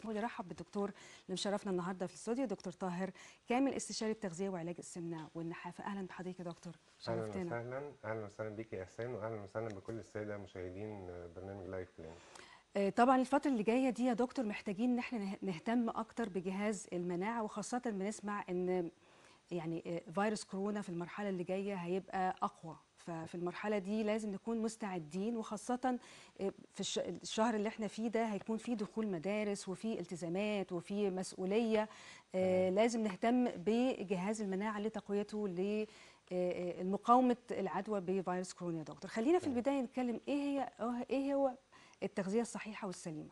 ونرحب بالدكتور اللي مشرفنا النهارده في الاستوديو دكتور طاهر كامل استشاري التغذيه وعلاج السمنه والنحافه اهلا بحضرتك يا دكتور اهلا شرفتنا وسهلا اهلا وسهلا بيك يا احسان واهلا وسهلا بكل الساده مشاهدين برنامج لايف بلان آه، طبعا الفتره اللي جايه دي يا دكتور محتاجين ان احنا نه- نهتم اكتر بجهاز المناعه وخاصه بنسمع ان يعني آه، فيروس كورونا في المرحله اللي جايه هيبقى اقوى ففي المرحله دي لازم نكون مستعدين وخاصه آه، في الش- الشهر اللي احنا فيه ده هيكون فيه دخول مدارس وفي التزامات وفي مسؤوليه آه، لازم نهتم بجهاز المناعه لتقويته ل آه، آه، مقاومه العدوى بفيروس كورونا يا دكتور خلينا في تمام. البدايه نتكلم ايه هي ايه هو التغذيه الصحيحه والسليمه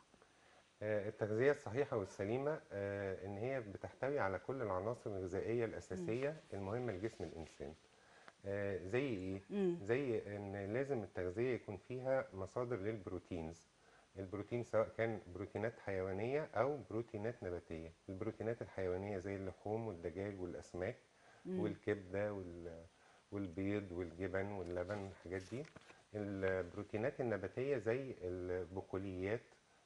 آه، التغذيه الصحيحه والسليمه آه، ان هي بتحتوي على كل العناصر الغذائيه الاساسيه المهمه لجسم الانسان آه، زي ايه مم. زي ان لازم التغذيه يكون فيها مصادر للبروتينز البروتين سواء كان بروتينات حيوانيه او بروتينات نباتيه البروتينات الحيوانيه زي اللحوم والدجاج والاسماك والكبده وال- والبيض والجبن واللبن الحاجات دي البروتينات النباتيه زي البقوليات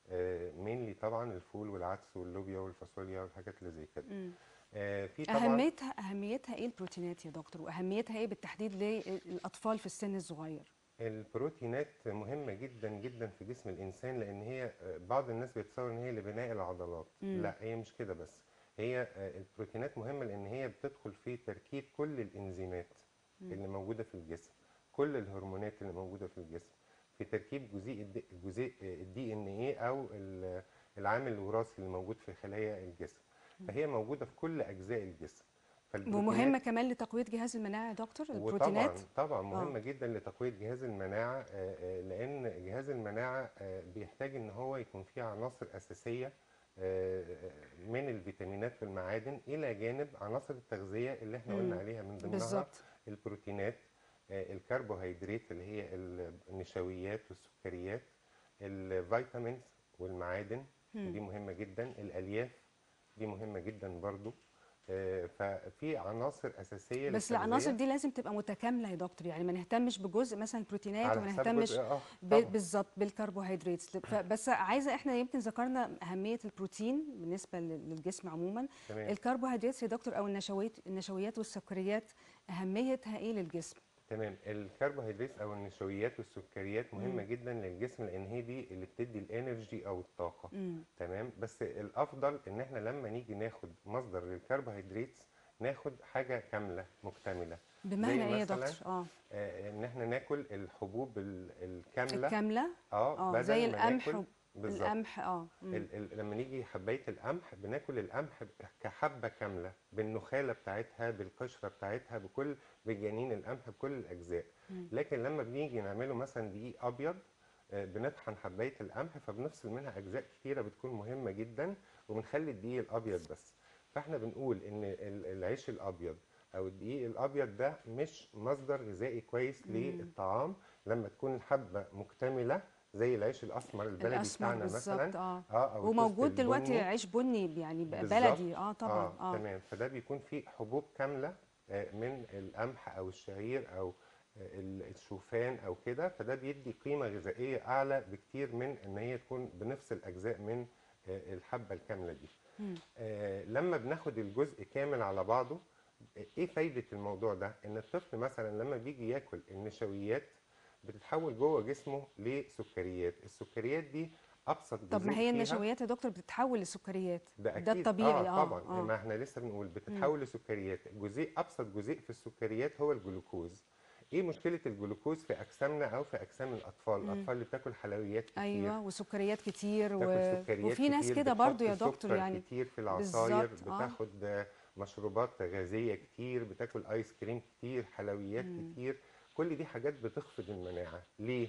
مينلي طبعا الفول والعدس واللوبيا والفاصوليا والحاجات اللي زي كده مم. آه، في طبعا اهميتها اهميتها ايه البروتينات يا دكتور واهميتها ايه بالتحديد للاطفال في السن الصغير البروتينات مهمة جدا جدا في جسم الإنسان لأن هي بعض الناس بيتصور إن هي لبناء العضلات مم. لا هي مش كده بس هي آه، البروتينات مهمة لأن هي بتدخل في تركيب كل الإنزيمات اللي موجودة في الجسم كل الهرمونات اللي موجودة في الجسم في تركيب جزيء الد- جزيء الدي ان ايه او ال- العامل الوراثي اللي موجود في خلايا الجسم فهي موجودة في كل أجزاء الجسم ومهمه كمان لتقويه جهاز المناعه يا دكتور البروتينات وطبعا طبعا مهمه جدا لتقويه جهاز المناعه آه، آه، لان جهاز المناعه آه، بيحتاج ان هو يكون فيه عناصر اساسيه آه، آه، من الفيتامينات والمعادن الى جانب عناصر التغذيه اللي احنا قلنا مم. عليها من ضمنها بالظبط البروتينات آه، الكربوهيدرات اللي هي النشويات والسكريات الفيتامينز والمعادن مم. دي مهمه جدا الالياف دي مهمه جدا برضو آه، ففي عناصر اساسيه بس للتغذية. العناصر دي لازم تبقى متكامله يا دكتور يعني ما نهتمش بجزء مثلا البروتينات على وما حساب نهتمش جزء- اه ب- طبعاً. بالظبط بالكربوهيدرات بس عايزه احنا يمكن ذكرنا اهميه البروتين بالنسبه لل- للجسم عموما تمام الكربوهيدرات يا دكتور او النشويات النشويات والسكريات اهميتها ايه للجسم تمام الكربوهيدرات او النشويات والسكريات مهمه جدا للجسم لان هي دي اللي بتدي الانرجي او الطاقه مم. تمام بس الافضل ان احنا لما نيجي ناخد مصدر للكربوهيدرات ناخد حاجه كامله مكتمله بمعنى ايه يا مثلاً دكتور اه آه ان احنا ناكل الحبوب ال- الكامله الكامله اه اه بدل زي ما القمح ناكل و- بالظبط القمح اه مم. ال ال لما نيجي حبايه القمح بناكل القمح كحبه كامله بالنخاله بتاعتها بالقشره بتاعتها بكل بجنين القمح بكل الاجزاء مم. لكن لما بنيجي نعمله مثلا دقيق ابيض آه، بنطحن حبايه القمح فبنفصل منها اجزاء كتيره بتكون مهمه جدا وبنخلي الدقيق الابيض بس فاحنا بنقول ان ال- العيش الابيض او الدقيق الابيض ده مش مصدر غذائي كويس مم. للطعام لما تكون الحبه مكتمله زي العيش الاسمر البلدي الاسمر بتاعنا بالظبط مثلا اه اه او وموجود التوست دلوقتي البني. عيش بني يعني ب- بالظبط. بلدي اه طبعا اه, اه تمام فده بيكون فيه حبوب كامله آه، من القمح او الشعير او آه، ال- الشوفان او كده فده بيدي قيمه غذائيه اعلى بكتير من ان هي تكون بنفصل اجزاء من آه، الحبه الكامله دي مم. آه، لما بناخد الجزء كامل على بعضه ايه فايده الموضوع ده ان الطفل مثلا لما بيجي ياكل النشويات بتتحول جوه جسمه لسكريات السكريات دي ابسط طب ما جزيء هي فيها- النشويات يا دكتور بتتحول لسكريات ده ده اكيد الطبيعي اه اه طبعا اه ما احنا لسه بنقول بتتحول لسكريات جزيء ابسط جزيء في السكريات هو الجلوكوز ايه مشكله الجلوكوز في اجسامنا او في اجسام الاطفال مم. الاطفال اللي بتاكل حلويات كتير ايوه وسكريات كتير و... بتاكل سكريات وفي ناس كتير، كده بتحط برضو يا دكتور سكر يعني كتير في العصاير بالظبط، آه. بتاخد آه، مشروبات غازيه كتير بتاكل ايس كريم كتير حلويات مم. كتير كل دي حاجات بتخفض المناعه ليه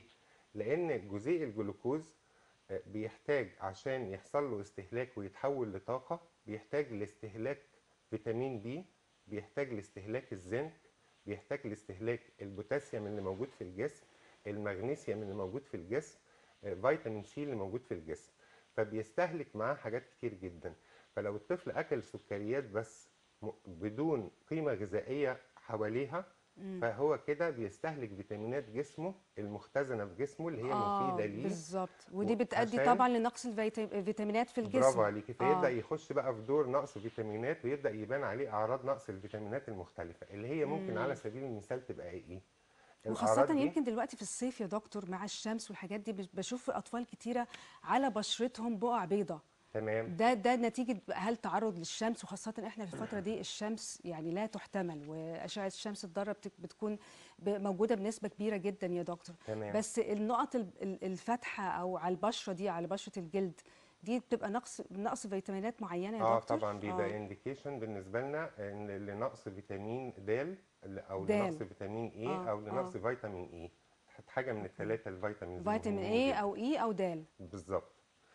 لان جزيء الجلوكوز آه، بيحتاج عشان يحصل له استهلاك ويتحول لطاقه بيحتاج لاستهلاك فيتامين بي بيحتاج لاستهلاك الزنك بيحتاج لاستهلاك البوتاسيوم اللي موجود في الجسم المغنيسيوم اللي موجود في الجسم آه، فيتامين سي اللي موجود في الجسم فبيستهلك معاه حاجات كتير جدا فلو الطفل اكل سكريات بس م- بدون قيمه غذائيه حواليها فهو كده بيستهلك فيتامينات جسمه المختزنه في جسمه اللي هي اه مفيده ليه بالظبط ودي و- بتؤدي عشان- طبعا لنقص الفيتا- الفيتامينات في الجسم برافو عليكي فيبدا آه. يخش بقى في دور نقص فيتامينات ويبدا يبان عليه اعراض نقص الفيتامينات المختلفه اللي هي ممكن على سبيل المثال تبقى ايه وخاصة الأعراض دي- يمكن دلوقتي في الصيف يا دكتور مع الشمس والحاجات دي بش- بشوف أطفال كتيرة على بشرتهم بقع بيضة تمام ده ده نتيجة هل تعرض للشمس وخاصة احنا في الفترة دي الشمس يعني لا تحتمل وأشعة الشمس الضارة بت- بتكون ب- موجودة بنسبة كبيرة جدا يا دكتور تمام. بس النقط ال- ال- الفاتحة أو على البشرة دي على بشرة الجلد دي بتبقى نقص نقص فيتامينات معينة يا اه دكتور طبعا بيبقى آه. انديكيشن بالنسبه لنا ان لنقص فيتامين د او د. لنقص فيتامين اي آه، او لنقص آه. فيتامين اي حاجه من الثلاثه الفيتامينز فيتامين المهمين اي جداً. أو اي أو د بالظبط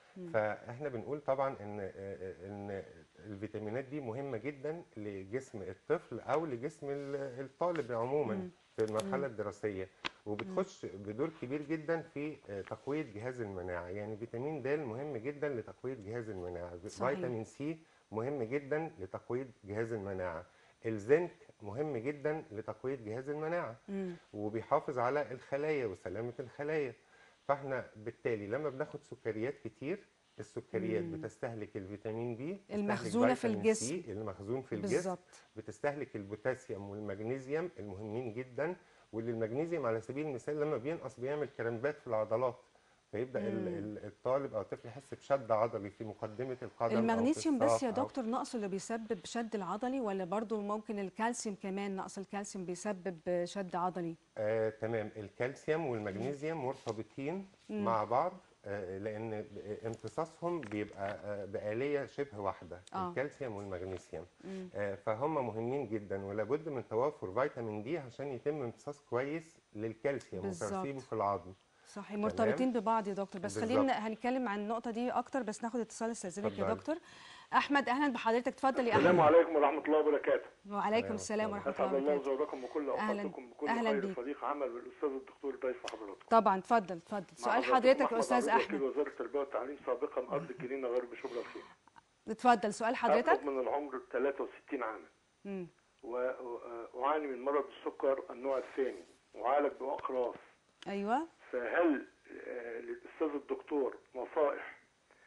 فاحنا بنقول طبعا ان ان الفيتامينات دي مهمه جدا لجسم الطفل او لجسم ال- الطالب عموما في المرحله الدراسيه وبتخش بدور كبير جدا في تقويه جهاز المناعه يعني فيتامين د مهم جدا لتقويه جهاز المناعه صحيح. فيتامين سي مهم جدا لتقويه جهاز المناعه الزنك مهم جدا لتقويه جهاز المناعه وبيحافظ على الخلايا وسلامه الخلايا فاحنا بالتالي لما بناخد سكريات كتير السكريات بتستهلك الفيتامين بي بتستهلك المخزونة في فيتامين الجسم. سي المخزون في الجسم بالظبط بتستهلك البوتاسيوم والمغنيسيوم المهمين جدا واللي المغنيسيوم على سبيل المثال لما بينقص بيعمل كرامبات في العضلات فيبدا ال- ال- الطالب او الطفل يحس بشد عضلي في مقدمه القدم أو في المغنيسيوم بس يا الساق أو- دكتور نقص اللي بيسبب شد العضلي ولا برضو ممكن الكالسيوم كمان نقص الكالسيوم بيسبب شد عضلي آه، تمام الكالسيوم والمغنيسيوم مرتبطين مع بعض آه، لان ب- امتصاصهم بيبقى آه، بآلية شبه واحدة آه. الكالسيوم والمغنيسيوم آه، فهم مهمين جدا ولابد من توافر فيتامين دي عشان يتم امتصاص كويس للكالسيوم بالظبط. وترسيبه في العظم صحيح مرتبطين ببعض يا دكتور بس بالظبط. خلينا هنتكلم عن النقطه دي اكتر بس ناخد اتصال استاذنك يا اتفضلي. دكتور احمد اهلا بحضرتك اتفضل يا السلام احمد عليكم ورحمة الله وبركاته وعليكم السلام ورحمه أسعد الله الله وبركاته زوركم وكل أهلاً- أوقاتكم بكل أهلاً خير بيك. صديق عمل والأستاذ الدكتور ضيف حضراتكم طبعا اتفضل اتفضل مع سؤال حضراتكم حضرتك يا أحمد استاذ عبود، احمد وكيل وزارة التربية والتعليم سابقا أرض الجنينة غرب شبرا الخير اتفضل سؤال حضرتك أطلب من العمر 63 عاما مم. و- وأعاني من مرض السكر النوع الثاني وعالج بأقراص ايوه فهل آه، للأستاذ الدكتور نصائح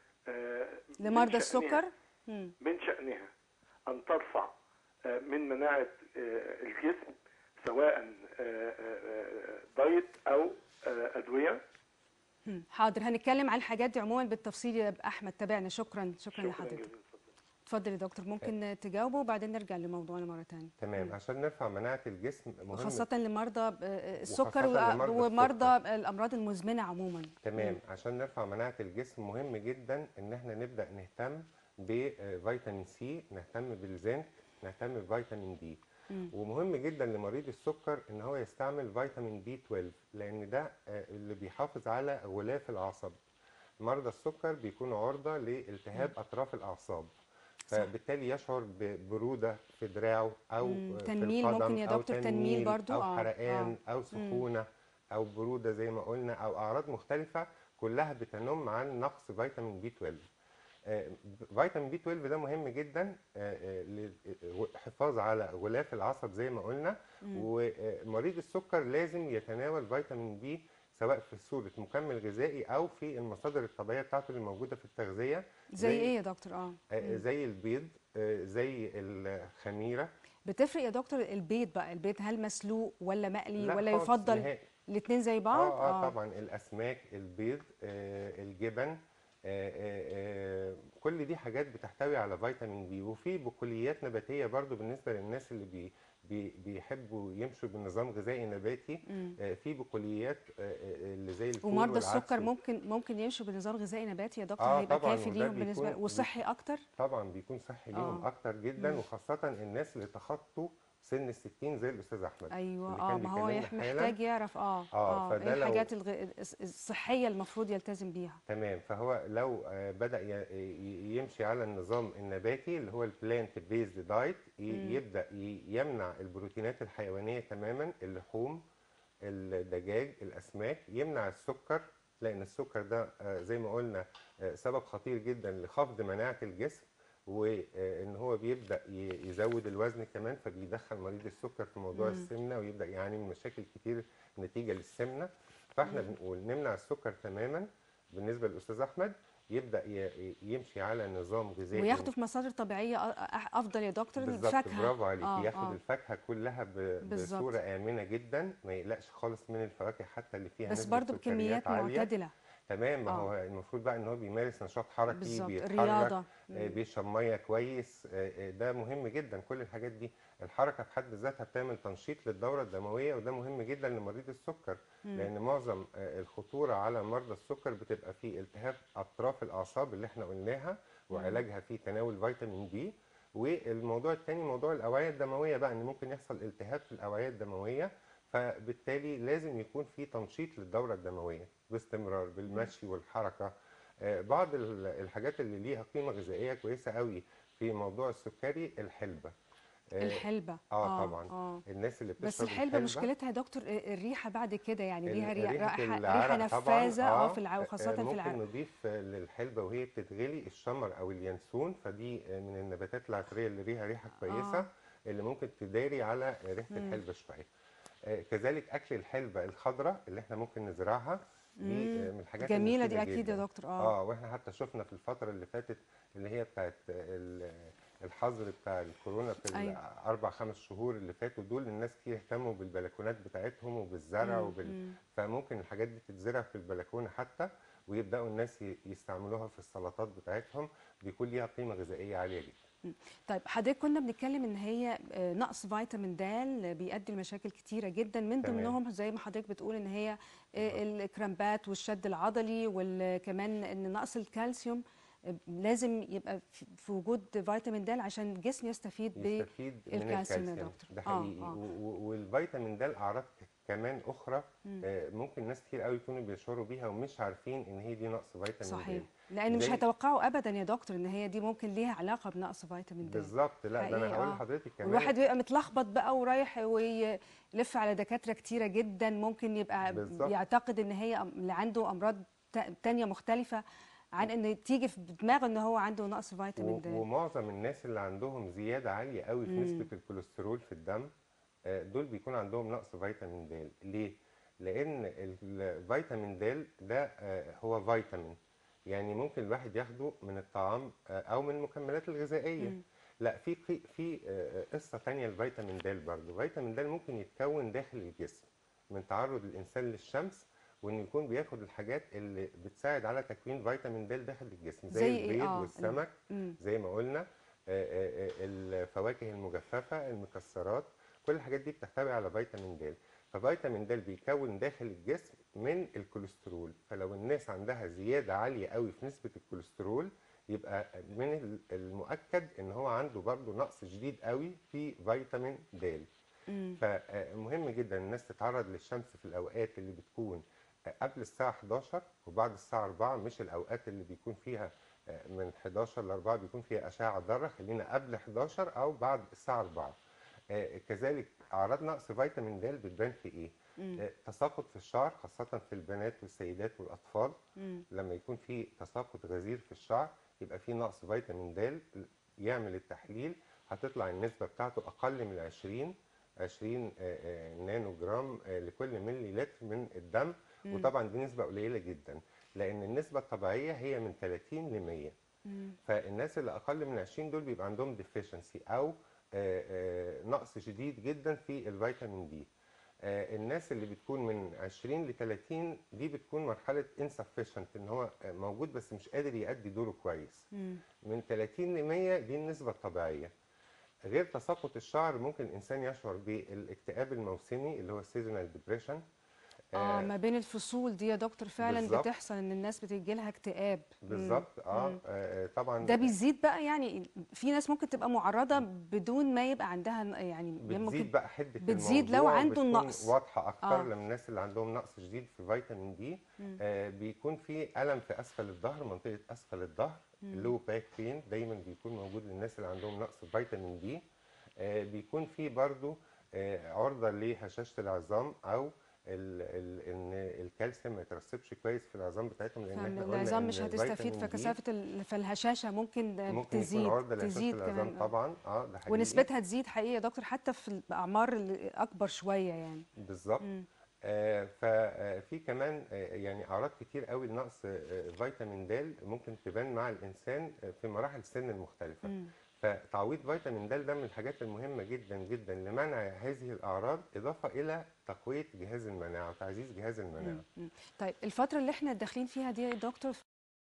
آه، من لمرضى شأنها- السكر مم. من شأنها أن ترفع آه، من مناعة آه، الجسم سواء آه، آه، آه، دايت أو آه، أدوية مم. حاضر هنتكلم عن الحاجات دي عموما بالتفصيل يا احمد تابعنا شكرا شكرا شكرا لحضرتك جزيلا اتفضل يا دكتور ممكن تجاوبه وبعدين نرجع لموضوعنا مره ثانيه تمام عشان نرفع مناعة الجسم مهم وخاصة لمرضى آه، السكر وخاصة و- لمرضى ومرضى الأمراض المزمنة عموما تمام عشان نرفع مناعة الجسم مهم جدا ان احنا نبدأ نهتم بفيتامين سي نهتم بالزنك نهتم بفيتامين دي ومهم جدا لمريض السكر ان هو يستعمل فيتامين بي 12 لان ده آه، اللي بيحافظ على غلاف العصب مرضى السكر بيكونوا عرضة لالتهاب اطراف الاعصاب فبالتالي يشعر ببرودة في دراعه او مم. في تنميل القدم ممكن يا أو دكتور تنميل تنميل برضو؟ او آه، حرقان او سخونة او برودة زي ما قلنا او اعراض مختلفة كلها بتنم عن نقص فيتامين بي 12 آه، فيتامين بي 12 ده مهم جدا آه، آه، للحفاظ على غلاف العصب زي ما قلنا ومريض السكر لازم يتناول فيتامين بي سواء في صورة مكمل غذائي أو في المصادر الطبيعية بتاعته اللي موجودة في التغذية زي ايه يا دكتور اه آه، زي البيض آه، زي الخميرة بتفرق يا دكتور البيض بقى البيض هل مسلوق ولا مقلي لا ولا خالص يفضل نهائي. الاثنين زي بعض اه اه طبعا الاسماك البيض آه الجبن آه آه آه كل دي حاجات بتحتوي على فيتامين بي وفي بقوليات نباتيه برضو بالنسبه للناس اللي بي بي بيحبوا يمشوا بنظام غذائي نباتي آه في بقوليات آه آه، اللي زي الفول ومرضى والعدس السكر وال- ممكن ممكن يمشوا بنظام غذائي نباتي يا دكتور آه هيبقى طبعاً، كافي وده ليهم بالنسبه بيكون- وصحي اكتر طبعا بيكون صحي ليهم آه. اكتر جدا وخاصه الناس اللي تخطوا سن ال 60 زي الاستاذ احمد ايوه اللي اه كان ما هو بيكلمنا يح- حالاً. محتاج يعرف اه آه، اه فده ايه لو- الحاجات الغ... الص- الصحيه المفروض يلتزم بيها تمام فهو لو آه، بدأ ي- ي- يمشي على النظام النباتي اللي هو البلانت بيزد دايت يبدأ ي- يمنع البروتينات الحيوانية تماما اللحوم الدجاج الأسماك يمنع السكر لأن السكر ده آه، زي ما قلنا آه، سبب خطير جدا لخفض مناعة الجسم وان هو بيبدا ي- يزود الوزن كمان فبيدخل مريض السكر في موضوع مم. السمنه ويبدا يعاني من مشاكل كتير نتيجه للسمنه فاحنا بنقول نمنع السكر تماما بالنسبه للاستاذ احمد يبدا ي- يمشي على نظام غذائي وياخدوا في مصادر طبيعيه أ- أ- افضل يا دكتور إن بالظبط الفاكهه برافو عليكي آه، ياخد آه. الفاكهه كلها ب- بالظبط. بصوره امنه جدا ما يقلقش خالص من الفواكه حتى اللي فيها بس نسبة برضه سكريات بكميات عالية. معتدله تمام ما آه. هو المفروض بقى ان هو بيمارس نشاط حركي بالظبط بيتحرك الرياضه آه، بيشرب ميه كويس آه، آه، ده مهم جدا كل الحاجات دي الحركه في حد ذاتها بتعمل تنشيط للدوره الدمويه وده مهم جدا لمريض السكر لان معظم آه، الخطوره على مرضى السكر بتبقى في التهاب اطراف الاعصاب اللي احنا قلناها وعلاجها في تناول فيتامين بي والموضوع الثاني موضوع الاوعيه الدمويه بقى ان ممكن يحصل التهاب في الاوعيه الدمويه فبالتالي لازم يكون في تنشيط للدوره الدمويه باستمرار بالمشي والحركه آه، بعض ال- الحاجات اللي ليها قيمه غذائيه كويسه قوي في موضوع السكري الحلبه آه، الحلبه اه طبعا آه. الناس اللي بتشرب بس الحلبه مشكلتها يا دكتور آه، الريحه بعد كده يعني ليها ال- ريحه ريحة ريحه, العرق ريحة طبعاً، نفاذه اه في الع... وخاصه في ممكن العرق نضيف للحلبة وهي بتتغلي الشمر أو اليانسون فدي من النباتات العطرية اللي ليها ريحة كويسة آه. اللي ممكن تداري على ريحة مم. الحلبة شوية آه، كذلك أكل الحلبة الخضراء اللي احنا ممكن نزرعها دي مم. آه، من الحاجات جميله المفيدة دي اكيد يا جداً. دكتور اه اه واحنا حتى شفنا في الفترة اللي فاتت اللي هي بتاعت ال- الحظر بتاع الكورونا في أيوة. الاربع خمس شهور اللي فاتوا دول الناس كتير اهتموا بالبلكونات بتاعتهم وبالزرع مم، وبال... مم. فممكن الحاجات دي تتزرع في البلكونه حتى ويبداوا الناس ي- يستعملوها في السلطات بتاعتهم بيكون ليها قيمه غذائيه عاليه جدا طيب حضرتك كنا بنتكلم ان هي آه، نقص فيتامين د بيؤدي لمشاكل كتيره جدا من تمام. ضمنهم زي ما حضرتك بتقول ان هي آه، الكرامبات والشد العضلي وكمان ان نقص الكالسيوم آه، لازم يبقى في في وجود فيتامين د عشان الجسم يستفيد ب يستفيد من الكالسيوم يا الكالسيوم دكتور. ده آه، حقيقي آه. و- و- والفيتامين ده الاعراض ك- كمان اخرى آه، ممكن ناس كتير قوي يكونوا بيشعروا بيها ومش عارفين ان هي دي نقص فيتامين صحيح د لان مش زي- هيتوقعوا ابدا يا دكتور ان هي دي ممكن ليها علاقه بنقص فيتامين د بالظبط لا ده حقيقي، انا هقول آه. لحضرتك كمان والواحد بيبقى متلخبط بقى ورايح ويلف على دكاتره كتيره جدا ممكن يبقى بالظبط. يعتقد ان هي أم- اللي عنده امراض تا- تانية مختلفه عن ان تيجي في دماغه ان هو عنده نقص فيتامين و- د ومعظم الناس اللي عندهم زياده عاليه قوي في مم. نسبه الكوليسترول في الدم آه، دول بيكون عندهم نقص فيتامين د ليه لان الفيتامين د ده آه، هو فيتامين يعني ممكن الواحد ياخده من الطعام آه، او من المكملات الغذائيه مم. لا في قي- في آه، قصه تانية الفيتامين د برضه فيتامين د ممكن يتكون داخل الجسم من تعرض الانسان للشمس وانه يكون بياخد الحاجات اللي بتساعد على تكوين فيتامين د داخل الجسم زي, زي إيه؟ البيض آه، والسمك مم. زي ما قلنا آه، آه، آه، الفواكه المجففه المكسرات كل الحاجات دي بتحتوي على فيتامين د ففيتامين د بيكون داخل الجسم من الكوليسترول فلو الناس عندها زياده عاليه قوي في نسبه الكوليسترول يبقى من ال- المؤكد ان هو عنده برضه نقص شديد قوي في فيتامين د مم. فمهم جدا الناس تتعرض للشمس في الاوقات اللي بتكون قبل الساعه 11 وبعد الساعه 4 مش الاوقات اللي بيكون فيها من 11 ل 4 بيكون فيها اشعه ضاره خلينا قبل 11 او بعد الساعه 4 آه، كذلك اعراض نقص فيتامين د بتبان في ايه مم. آه، تساقط في الشعر خاصه في البنات والسيدات والاطفال مم. لما يكون في تساقط غزير في الشعر يبقى في نقص فيتامين د يعمل التحليل هتطلع النسبه بتاعته اقل من 20 20 آه، آه، نانو جرام آه، لكل ملي لتر من الدم مم. وطبعا دي نسبه قليله جدا لان النسبه الطبيعيه هي من 30 ل 100 مم. فالناس اللي اقل من 20 دول بيبقى عندهم ديفيشنسي او آه، آه، نقص شديد جدا في الفيتامين دي آه، الناس اللي بتكون من 20 ل 30 دي بتكون مرحله insufficient ان هو آه، موجود بس مش قادر يأدي دوره كويس مم. من 30 ل 100 دي النسبه الطبيعيه غير تساقط الشعر ممكن الانسان يشعر بالاكتئاب الموسمي اللي هو seasonal depression اه ما بين الفصول دي يا دكتور فعلا بالظبط. بتحصل ان الناس بتجي لها اكتئاب مم. بالظبط اه مم. آه، طبعا ده بيزيد بقى يعني في ناس ممكن تبقى معرضه بدون ما يبقى عندها يعني بتزيد ممكن بقى حده بتزيد لو الموضوع عنده بتكون النقص. واضحه اكتر آه. آه. لما الناس اللي عندهم نقص شديد في فيتامين دي مم. آه بيكون في الم في اسفل الظهر منطقه اسفل الظهر اللو باك بين دايما بيكون موجود للناس اللي عندهم نقص في فيتامين دي آه بيكون في برضو آه عرضه لهشاشه العظام او ال ال ان الكالسيوم ما يترسبش كويس في العظام بتاعتهم لان احنا قلنا فالعظام إن مش هتستفيد الفيتامين دي فكثافه ال- فالهشاشه ممكن ممكن تزيد يكون عرضه لاساس تزيد العظام كمان آه. طبعا اه ده حقيقي ونسبتها تزيد حقيقي يا دكتور حتى في الاعمار الاكبر شويه يعني بالظبط مم. آه ففي كمان آه يعني اعراض كتير قوي لنقص آه فيتامين د ممكن تبان مع الانسان آه، في مراحل السن المختلفه مم. فتعويض فيتامين د ده من الحاجات المهمه جدا جدا لمنع هذه الاعراض اضافه الى تقويه جهاز المناعه وتعزيز جهاز المناعه مم. مم. طيب الفترة اللي احنا داخلين فيها دي يا دكتور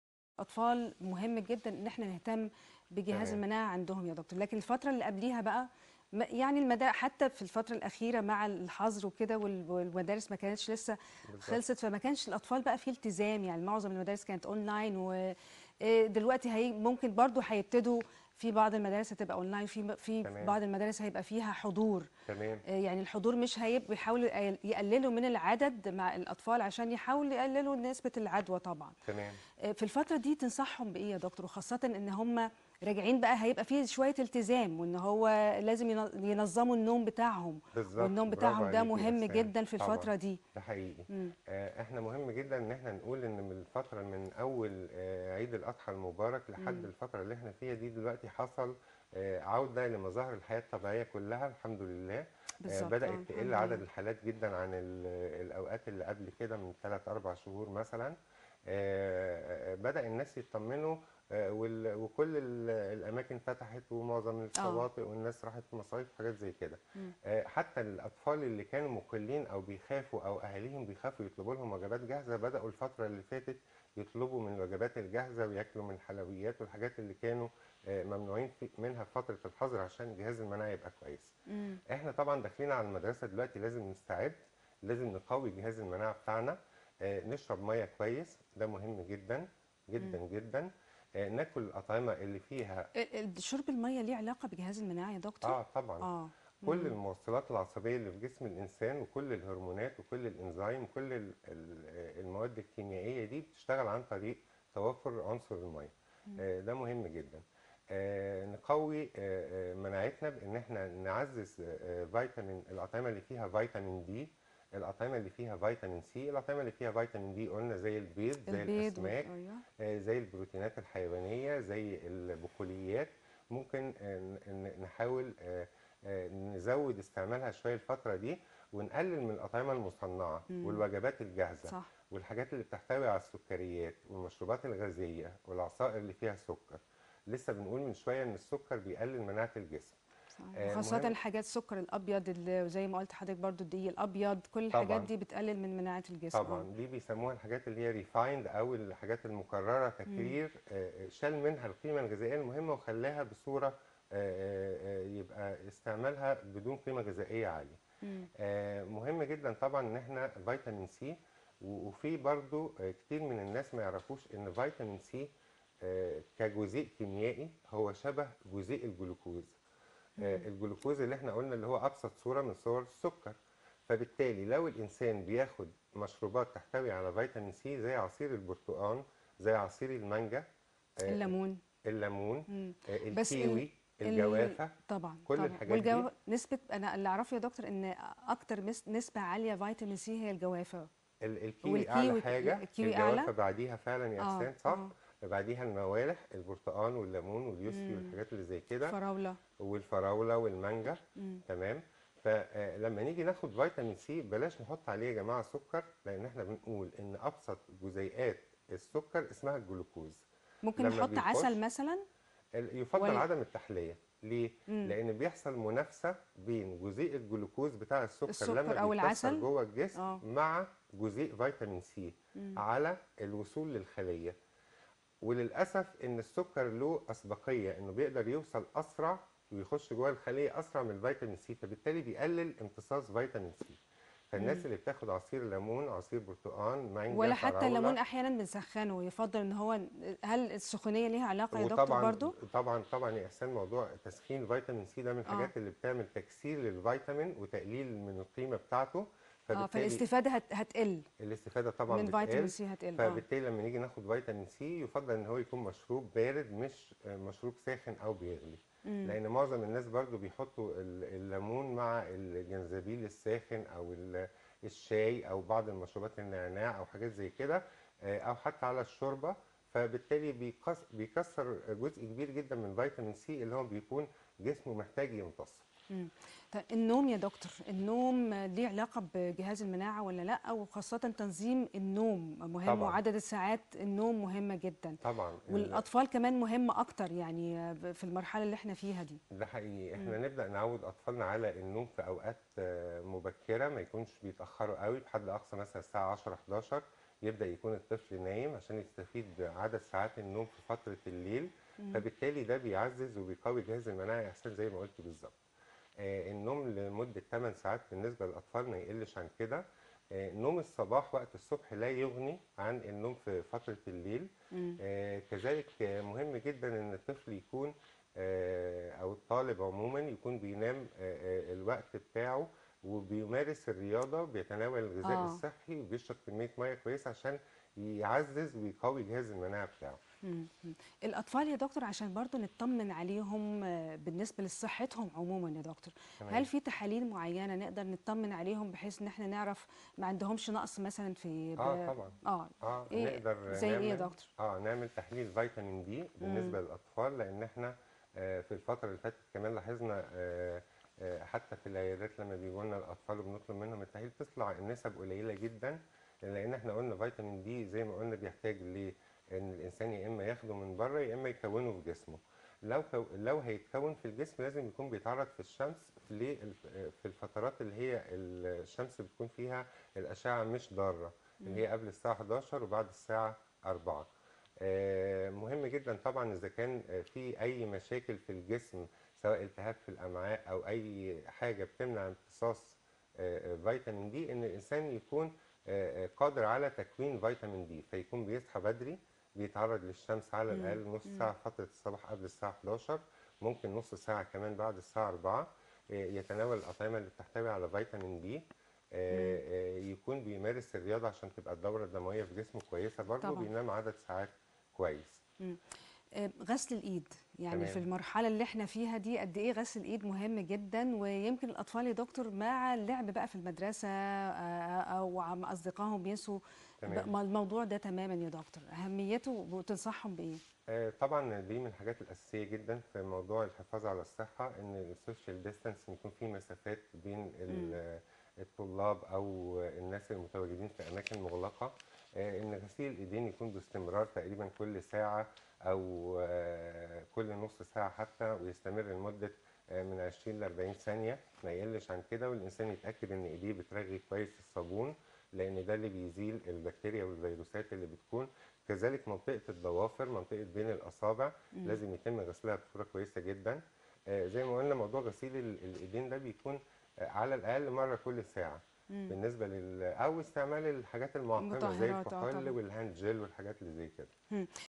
أطفال مهم جدا إن احنا نهتم بجهاز تمام. المناعة عندهم يا دكتور لكن الفترة اللي قبليها بقى ما- يعني المدى حتى في الفترة الأخيرة مع الحظر وكده وال- والمدارس ما كانتش لسه بالظبط. خلصت فما كانش الأطفال بقى في التزام يعني معظم المدارس كانت أونلاين ودلوقتي هي ممكن برضو هيبتدوا في بعض المدارس هتبقى أونلاين في في تمام. بعض المدارس هيبقى فيها حضور تمام آه، يعني الحضور مش هيبقوا يحاولوا يقللوا من العدد مع الأطفال عشان يحاولوا يقللوا نسبة العدوى طبعا تمام آه، في الفترة دي تنصحهم بإيه يا دكتور وخاصة إن هم راجعين بقى هيبقى فيه شوية التزام وإن هو لازم ين- ينظموا النوم بتاعهم بالظبط والنوم برافو بتاعهم ده عليكي يا مهم إحسان. جدا في طبعاً. الفترة دي ده حقيقي مم. آه، احنا مهم جدا ان احنا نقول ان من الفتره من اول آه، عيد الاضحى المبارك لحد مم. الفتره اللي احنا فيها دي دلوقتي حصل آه، عوده لمظاهر الحياه الطبيعيه كلها الحمد لله آه، بالظبط آه، بدات الحمد تقل عدد لله. الحالات جدا عن ال- الاوقات اللي قبل كده من 3 4 شهور مثلا آه، آه، بدا الناس يطمنوا آه، وال- وكل ال- الاماكن فتحت ومعظم الشواطئ والناس راحت مصايف حاجات زي كده مم. آه، حتى الاطفال اللي كانوا مقلين او بيخافوا او اهاليهم بيخافوا يطلبوا لهم وجبات جاهزه بداوا الفتره اللي فاتت يطلبوا من الوجبات الجاهزه وياكلوا من الحلويات والحاجات اللي كانوا آه، ممنوعين في- منها في فتره الحظر عشان جهاز المناعه يبقى كويس مم. احنا طبعا داخلين على المدرسه دلوقتي لازم نستعد لازم نقوي جهاز المناعه بتاعنا آه، نشرب ميه كويس ده مهم جدا جدا جدا آه، ناكل الاطعمه اللي فيها ال- ال- شرب المية ليه علاقة بجهاز المناعة يا دكتور؟ اه طبعا آه كل مم. الموصلات العصبية اللي في جسم الإنسان وكل الهرمونات وكل الإنزيم وكل ال- ال- المواد الكيميائية دي بتشتغل عن طريق توفر عنصر المية آه، ده مهم جدا آه، نقوي آه، آه، مناعتنا بإن احنا نعزز آه، فيتامين الأطعمة اللي فيها فيتامين دي الأطعمة اللي فيها فيتامين سي الأطعمة اللي فيها فيتامين دي قلنا زي البيض زي البيض وال- الأسماك أيوه آه، زي البروتينات الحيوانية زي البقوليات ممكن آه، ن- ن- نحاول آه، آه، نزود استعمالها شوية الفترة دي ونقلل من الأطعمة المصنعة مم. والوجبات الجاهزة صح والحاجات اللي بتحتوي على السكريات والمشروبات الغازية والعصائر اللي فيها سكر لسه بنقول من شوية إن السكر بيقلل مناعة الجسم صح. آه، وخاصة مهم- الحاجات السكر الأبيض اللي زي ما قلت حضرتك برضو الدقيق الأبيض كل الحاجات طبعاً. دي بتقلل من مناعة الجسم طبعا دي بيسموها الحاجات اللي هي ريفايند او الحاجات المكرره تكرير آه، شال منها القيمه الغذائيه المهمه وخلاها بصوره آه، آه، آه، يبقى استعمالها بدون قيمه غذائيه عاليه مم. آه، مهم جدا طبعا ان احنا فيتامين سي و- وفي برضو آه، كتير من الناس ما يعرفوش ان فيتامين سي آه، كجزيء كيميائي هو شبه جزيء الجلوكوز آه، الجلوكوز اللي احنا قلنا اللي هو ابسط صوره من صور السكر فبالتالي لو الانسان بياخد مشروبات تحتوي على فيتامين سي زي عصير البرتقال زي عصير المانجا آه، الليمون الليمون مم. آه، بس ال- الكيوي ال- الجوافه طبعا كل طبعا الحاجات دي. نسبة أنا اللي أعرفه يا دكتور إن أكتر مس- نسبة عالية فيتامين سي هي الجوافة ال- الكيوي اعلى والكيوي- حاجه الكيوي الجوافه أعلى؟ بعديها فعلا يا آه، احسان صح آه. بعديها الموالح البرتقال والليمون واليوسفي مم. والحاجات اللي زي كده فراولة والفراوله والمانجا مم. تمام فلما نيجي ناخد فيتامين سي بلاش نحط عليه يا جماعه سكر لان احنا بنقول ان ابسط جزيئات السكر اسمها الجلوكوز ممكن لما نحط بيخش- عسل مثلا ال- يفضل ولا- عدم التحليه ليه مم. لان بيحصل منافسه بين جزيء الجلوكوز بتاع السكر, السكر لما أو بيتكسر العسل. جوه الجسم آه. مع جزيء فيتامين سي مم. على الوصول للخليه وللاسف ان السكر له اسبقيه انه بيقدر يوصل اسرع ويخش جوه الخليه اسرع من الفيتامين سي فبالتالي بيقلل امتصاص فيتامين سي فالناس اللي بتاخد عصير ليمون عصير برتقال مانجا ولا حتى فراولة، الليمون أحيانا بنسخنه يفضل إن هو هل السخونية ليها علاقة يا دكتور وطبعا برضو؟ طبعا طبعا يا احسان موضوع تسخين فيتامين سي ده من الحاجات اللي بتعمل تكسير للفيتامين وتقليل من القيمه بتاعته اه فبالتالي فالاستفادة هت- هتقل الاستفاده طبعا من فيتامين بتقل سي هتقل اه فبالتالي لما نيجي ناخد فيتامين سي يفضل ان هو يكون مشروب بارد مش آه، مشروب ساخن او بيغلي مم. لان معظم الناس برضو بيحطوا ال- الليمون مع الجنزبيل الساخن او ال- الشاي او بعض المشروبات النعناع او حاجات زي كده آه، او حتى على الشوربه فبالتالي بيكس- بيكسر جزء كبير جدا من فيتامين سي اللي هو بيكون جسمه محتاج يمتصه مم. طيب النوم يا دكتور النوم ليه علاقة بجهاز المناعة ولا لا وخاصة تنظيم النوم مهم طبعاً. وعدد الساعات النوم مهمة جدا طبعا ال- والأطفال كمان مهمة أكتر يعني في المرحلة اللي احنا فيها دي ده حقيقي احنا نبدا نعود اطفالنا على النوم في اوقات آه، مبكره ما يكونش بيتاخروا قوي بحد اقصى مثلا الساعه 10 11 يبدا يكون الطفل نايم عشان يستفيد بعدد ساعات النوم في فتره الليل فبالتالي ده بيعزز وبيقوي جهاز المناعه احسن زي ما قلت بالظبط آه، النوم لمده 8 ساعات بالنسبه للاطفال ما يقلش عن كده آه، نوم الصباح وقت الصبح لا يغني عن النوم في فتره الليل آه، كذلك آه، مهم جدا ان الطفل يكون آه، او الطالب عموما يكون بينام آه، آه، الوقت بتاعه وبيمارس الرياضه بيتناول الغذاء آه. الصحي وبيشرب كميه ميه كويسه عشان يعزز ويقوي جهاز المناعه بتاعه مم. مم. الأطفال يا دكتور عشان برضو نطمن عليهم آه، بالنسبة لصحتهم عموما يا دكتور تمام. هل في تحاليل معينة نقدر نطمن عليهم بحيث ان احنا نعرف ما عندهمش نقص مثلا في ب- اه طبعا اه اه إيه نقدر زي ايه يا نعمل- دكتور اه نعمل تحليل فيتامين دي بالنسبه للاطفال لان احنا آه، في الفتره اللي فاتت كمان لاحظنا آه، آه، حتى في العيادات لما بيجوا لنا الاطفال وبنطلب منهم التحليل بتطلع النسب قليله جدا لان احنا قلنا فيتامين دي زي ما قلنا بيحتاج ل ان الانسان يا اما ياخده من بره يا اما يكونه في جسمه لو كو لو هيتكون في الجسم لازم يكون بيتعرض في الشمس للف- في الفترات اللي هي الشمس بتكون فيها الاشعه مش ضاره اللي هي قبل الساعه 11 وبعد الساعه 4 آه، مهم جدا طبعا اذا كان آه، في اي مشاكل في الجسم سواء التهاب في الامعاء او اي حاجه بتمنع امتصاص آه، آه، فيتامين دي ان الانسان يكون آه، آه، قادر على تكوين فيتامين دي فيكون بيصحى بدري بيتعرض للشمس على الاقل نص ساعه فتره الصباح قبل الساعه 11 ممكن نص ساعه كمان بعد الساعه 4 آه، يتناول الاطعمه اللي بتحتوي على فيتامين دي آه، آه، يكون بيمارس الرياضه عشان تبقى الدوره الدمويه في جسمه كويسه برضه طبعاً. بينام عدد ساعات كويس آه، غسل الايد يعني تمام. في المرحله اللي احنا فيها دي قد ايه غسل الايد مهم جدا ويمكن الاطفال يا دكتور مع اللعب بقى في المدرسه آه، او مع اصدقائهم بينسوا تمام. بقى الموضوع ده تماما يا دكتور اهميته وتنصحهم بايه آه، طبعا دي من الحاجات الأساسية جدا في موضوع الحفاظ على الصحة إن السوشيال ديستانس يكون في مسافات بين ال- الطلاب أو الناس المتواجدين في أماكن مغلقة آه، إن غسيل الإيدين يكون باستمرار تقريبا كل ساعة أو آه، كل نص ساعة حتى ويستمر لمدة آه، من 20 ل 40 ثانية ما يقلش عن كده والإنسان يتأكد إن إيديه بترغي كويس في الصابون لأن ده اللي بيزيل البكتيريا والفيروسات اللي بتكون كذلك منطقة الضوافر منطقة بين الأصابع لازم يتم غسلها بصورة كويسة جدا آه، زي ما قلنا موضوع غسيل ال- الإيدين ده بيكون آه، على الأقل مرة كل ساعة بالنسبة لل أو استعمال الحاجات المعقمة زي المطهرات، آه، الكحول طبعاً. والهاند جel والحاجات اللي زي كده